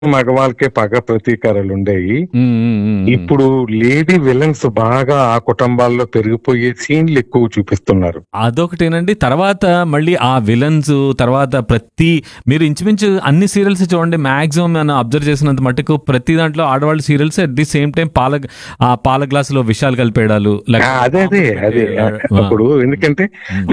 మగవాళ్ళకే పగ ప్రతీకారాలు ఉండేవి ఉమ్, ఉమ్, ఉమ్, ఉమ్. ఇప్పుడు లేడీ విలన్స్ బాగా ఆ కుటుంబాల్లో పెరిగిపోయే సీన్లు ఎక్కువ చూపిస్తున్నారు అదొకటేనండి తర్వాత మళ్ళీ ఆ విలన్స్ తర్వాత ప్రతి మీరు ఇంచుమించు అన్ని సీరియల్స్ చూడండి మాక్సిమం మనం అబ్జర్వ్ చేసినంత మటుకు ప్రతి దాంట్లో ఆడవాళ్ళ serials at the same time పాల ఆ పాల గ్లాసులో విషాలు కలిపేయడాలు ఆ, అదే అదే అదే అప్పుడు ఎందుకంటే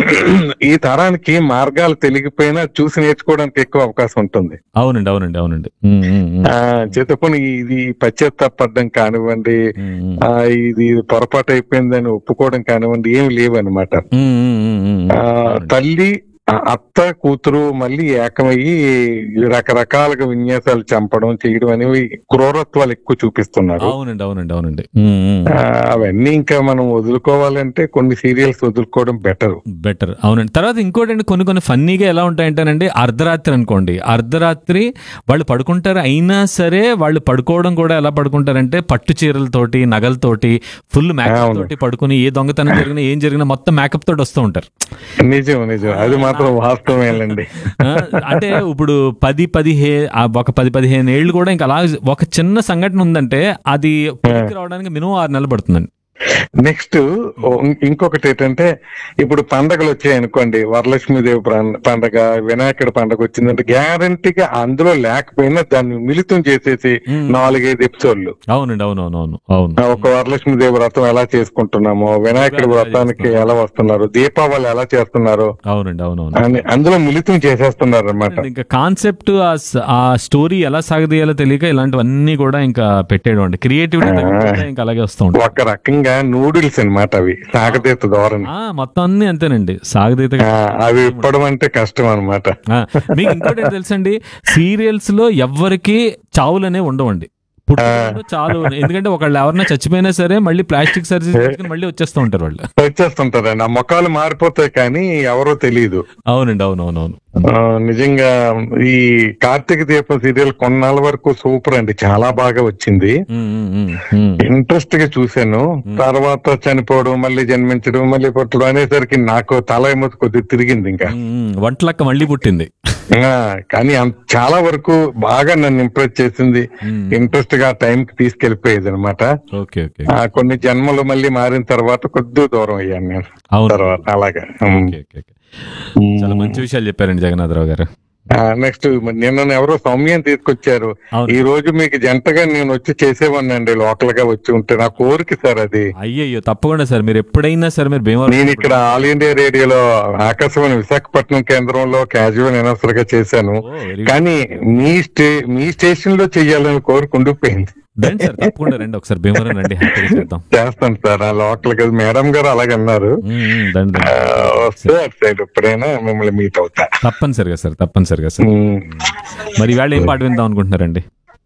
ఈ తరానికి మార్గాలు తెలిగిపోయినా చూసి నేర్చుకోవడానికి ఎక్కువ అవకాశం ఉంటుంది అవునండి అవునండి అవునండి ఉమ్, ఉమ్, ఉమ్, ఆ చేతపోని ఇది పశ్చాత్తాపడడం కానివ్వండి ఉమ్, ఉమ్. ఆ ఇది పొరపాటు అయిపోయిందని ఒప్పుకోవడం కానివ్వండి ఏమి లేవన్నమాట ఉమ్, ఉమ్, ఉమ్, ఉమ్. ఆ తల్లి ఆ అత్త కూతురు మళ్ళీ ఏకమయ్యి రకరకాలుగా విన్యాసాలు చంపడం చేయడం అనేవి క్రూరత్వాలు ఎక్కువ చూపిస్తున్నారు అవునండి అవునండి అవునండి ఉమ్, ఉమ్. ఆ, అవన్నీ ఇంకా మనం వదులుకోవాలంటే కొన్ని సీరియల్స్ వదులుకోవడం బెటర్ బెటర్ అవునండి తర్వాత ఇంకోటి అండి కొన్ని కొన్ని ఫన్నీగా ఎలా ఉంటాయంటేనండి అర్ధరాత్రి అనుకోండి అర్ధరాత్రి వాళ్ళు పడుకుంటారు అయినా సరే వాళ్ళు పడుకోవడం కూడా ఎలా పడుకుంటారంటే పట్టు చీరలతోటి నగలతోటి ఫుల్ మేకప్ అవును. తోటి పడుకుని ఏ దొంగతనం జరిగినా ఏం జరిగినా మొత్తం మేకప్ తోటి వస్తూ ఉంటారు నిజం నిజం అది మాత్రం వాస్తవమేనండి ఆ, అంటే ఇప్పుడు పది పదిహే ఆ ఒక పది పదిహేను ఏళ్ళు కూడా ఇంకా అలా ఒక చిన్న సంఘటన ఉందంటే అది పొలికి రావడానికి మినిమం ఆరు నెలలు పడుతుందండి నెక్స్ట్ ఇంకొకటి ఏంటంటే ఇప్పుడు పండగలు వచ్చాయి అనుకోండి వరలక్ష్మీదేవి ప్రాన్- పండగ వినాయకుడి పండగ వచ్చిందంటే గ్యారంటీగా అందులో లేకపోయినా దాన్ని మిళితం చేసేసి మ్మ్. నాలుగైదు ఎపిసోడ్లు అవునండి అవునవునవును అవును ఆ, ఒక వరలక్ష్మీదేవి వ్రతం ఎలా చేసుకుంటున్నామో వినాయకుడి ఉగాది ఎలా వ్రతానికి చేస్తున్నాం. ఎలా వస్తున్నారు దీపావళి ఎలా చేస్తున్నారు అవునండి అవునవును అని అందులో మిళితం చేసేస్తున్నారు అనమాట ఇంకా కాన్సెప్ట్ ఆ స- ఆ స్టోరీ ఎలా సాగదీయాలో తెలియక ఇలాంటివన్నీ కూడా ఇంకా పెట్టేయడం అండి క్రియేటివిటీ ఇంకా అలాగే వస్తూ ఉంటాయి ఒక రకంగా నూడిల్స్ అన్నమాట అవి సాగతీత ధోరణి ఆ, మొత్తం అన్ని అంతేనండి సాగదీత ఆ, అవి ఇప్పడం అంటే కష్టం అనమాట ఆ, మీకు ఇంకోటి ఏంటి తెలుసండి సీరియల్స్ లో ఎవ్వరికి చావులనే ఉండవండి పుట్టుకతో చాలు ఎందుకంటే ఒకళ్ళు ఎవరన్నా చచ్చిపోయినా సరే మళ్ళీ ప్లాస్టిక్ సర్జరీ చేసుకుని మళ్ళీ వచ్చేస్తూ ఉంటారు వాళ్ళు వచ్చేస్తుంటారండి ఆ ముఖాలు మారిపోతాయి కానీ ఎవరో తెలియదు అవునండి అవునవునవును ఆ, నిజంగా ఈ కార్తీక దీపం సీరియల్ కొన్నాళ్ళ వరకు సూపర్ అండి చాలా బాగా వచ్చింది ఉమ్, ఉమ్, ఉమ్, ఉమ్. ఇంట్రెస్ట్ గా చూశాను తర్వాత చనిపోవడం మళ్ళీ జన్మించడం మళ్ళీ పుట్టడం అనేసరికి నాకు తల ఏమో కొద్దిగా తిరిగింది ఇంకా ఉమ్, ఉమ్. వంటలక్క మళ్ళీ పుట్టింది ఆ, కానీ అంత- చాలా వరకు బాగా నన్ను ఇంప్రెస్ చేసింది ఉమ్. ఇంట్రెస్ట్ గా టైం కి తీసుకెళ్లిపోయేది అనమాట ఓకే ఓకే కొన్ని జన్మలు మళ్ళీ మారిన తర్వాత కొద్ది దూరం అయ్యాను నేను అవును తర్వాత అలాగా ఉమ్. Okay okay okay. చాలా మంచి విషయాలు చెప్పారండి జగన్నాథరావు గారు నెక్స్ట్ నిన్న ఎవరో సౌమ్యం తీసుకొచ్చారు అవును. ఈ రోజు మీకు జంటగా నేను వచ్చి చేసేవాడినండి లోకల్ గా వచ్చి ఉంటే నా కోరిక సార్ అది అయ్యయ్యో తప్పకుండా సార్ మీరు ఎప్పుడైనా సరే మీరు భీమవరం నేను ఇక్కడ ఆల్ ఇండియా రేడియోలో ఆకాశవాణి విశాఖపట్నం కేంద్రంలో క్యాజువల్ అనౌన్సర్ గా చేశాను ఓ, very good. కానీ మీ స్టే మీ స్టేషన్ లో చెయ్యాలని కోరిక ఉండిపోయింది రండి సార్ తప్పకుండా రండి ఒకసారి భీమవరం రండి హ్యాపీగా చేద్దాం చేస్తాను సార్ ఆ లోకల్ గా మేడం గారు అలాగే అన్నారు ఉమ్, ఉమ్, రండి ఆ, రండి. వస్తే అటు సైడ్ ఎప్పుడైనా మిమ్మల్ని మీట్ అవుతా తప్పనిసరిగా సార్ తప్పనిసరిగా సార్ ఉమ్. మరి ఇవాళ ఏం పాట విందాం అనుకుంటున్నారండి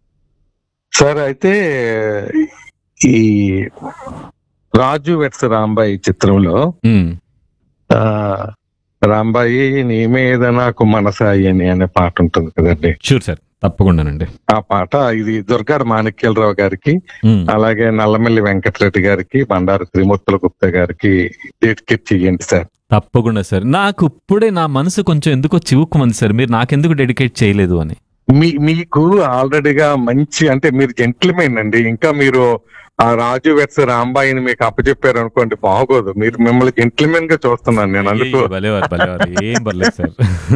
సార్ అయితే ఈ రాజు వెట్స్ రాంబాయి చిత్రంలో ఉమ్, ఆ రాంబాయి నీ మీద నాకు మనసాయి అని అనే పాట ఉంటుంది కదండి షూర్ సార్ తప్పకుండానండి ఆ పాట ఇది దుర్గారు మాణిక్యాలరావు గారికి ఉమ్, అలాగే నల్లమల్లి వెంకటరెడ్డి గారికి బండారు త్రిమూర్తుల గుప్తా గారికి డెడికేట్ చేయండి సార్ తప్పకుండా సార్ నాకు ఇప్పుడే నా మనసు కొంచెం ఎందుకో చివుక్కుమంది సార్ మీరు నాకెందుకు డెడికేట్ చేయలేదు అని మీ మీకు ఆల్రెడీగా మంచి అంటే మీరు జెంట్లమెన్ అండి ఇంకా మీరు ఆ రాజు వెట్స్ రాంబాయిని మీకు అప్పచెప్పారు అనుకోండి బాగోదు మీరు మిమ్మల్ని జెంట్లమెన్ గా చూస్తున్నాను నేను అందుకు అయ్యయ్యో, భలేవారు భలేవారు ఏం పర్లేదు సార్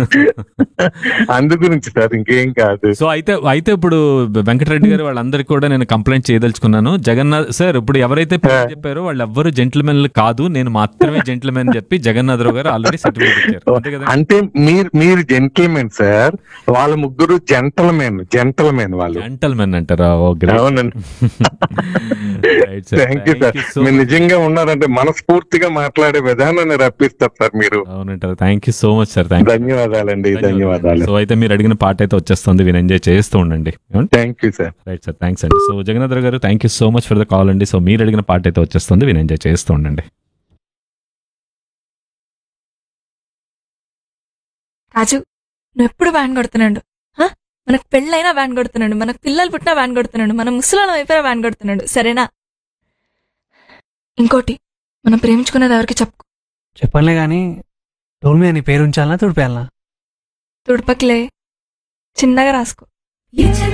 అందు గురించి సార్ ఇంకేం కాదు సో అయితే అయితే ఇప్పుడు వెంకటరెడ్డి గారు వాళ్ళందరికీ కూడా నేను కంప్లైంట్ చేయదలుచుకున్నాను జగన్నాథ్ సార్ ఇప్పుడు ఎవరైతే పేరు చెప్పారో వాళ్ళు ఎవ్వరు జెంట్లమెన్లు కాదు నేను మాత్రమే జెంట్లమెన్ చెప్పి జగన్నాథరావు గారు ఆల్రెడీ సర్టిఫికేట్ ఇచ్చారు అంతే కదా అంటే మీరు మీరు జెంటిల్మెన్ సార్ వాళ్ళ ముగ్గురు జెంటల్మెన్ జెంటల్మెన్ వాళ్ళు జెంటల్మెన్ అంటారా ఓ గ్రేట్ అవునండి right sir thank you sir మీరు నిజంగా ఉన్నారంటే మనస్ఫూర్తిగా మాట్లాడే విధానాన్ని రప్పిస్తారు సార్ మీరు అవునంటారు thank you so much sir thank ధన్యవాదాలండి ధన్యవాదాలు సో అయితే మీరు అడిగిన పాట అయితే వచ్చేస్తుంది మీరు ఎంజాయ్ చేస్తూ ఉండండి thank you sir right sir thanks అండి సో జగన్నాథ్ గారు thank you so much for the call అండి సో మీరు అడిగిన పాట అయితే వచ్చేస్తుంది మీరు ఎంజాయ్ చేస్తూ ఉండండి రాజు నువ్వు ఎప్పుడు వ్యాన్ కొడుతున్నాడు హ? మనకు పెళ్ళైనా వ్యాన్ కొడుతున్నాడు మనకు పిల్లలు పుట్టినా వ్యాన్ కొడుతున్నాడు మన ముసలాళ్ళం అయిపోయినా వ్యాన్ కొడుతున్నాడు సరేనా ఇంకోటి మనం ప్రేమించుకున్నది ఎవరికి చెప్పు చెప్పనులే కానీ టోల్ మీద నీ పేరు ఉంచాలనా తుడిపేయాలనా తుడపకిలే చిన్నగా రాసుకో You took